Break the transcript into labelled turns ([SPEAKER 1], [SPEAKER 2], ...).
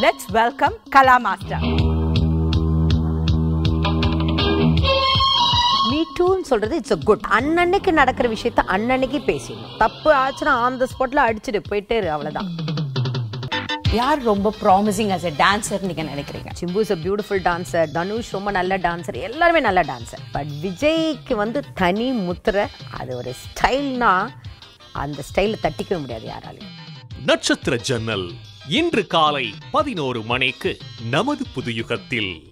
[SPEAKER 1] let's welcome Kala master
[SPEAKER 2] me டூன்னு சொல்றது it's a good அன்னன்னைக்கு நடக்கிற விஷயத்த அன்னன்னைக்கு பேசிடணும் தப்பு ஆச்சுன்னா ஆன் த ஸ்பாட்ல அடிச்சுட்டு போயிட்டே இரு அவ்வளவுதான்
[SPEAKER 1] யார் ரொம்ப ப்ராமிசிங் as a dancer நீங்க நினைக்கிறீங்க
[SPEAKER 2] Simbu is a beautiful dancer Dhanush ரொம்ப நல்ல டான்சர் எல்லாருமே நல்ல டான்சர் பட் விஜய்க்கு வந்து தனி முத்திரை அது ஒரு ஸ்டைல்னா அந்த ஸ்டைலை தட்டிக்கவே முடியாது யாராலையும்
[SPEAKER 3] நட்சத்திர ஜன்னல் இன்று காலை பதினோரு மணிக்கு நமது புதுயுகத்தில்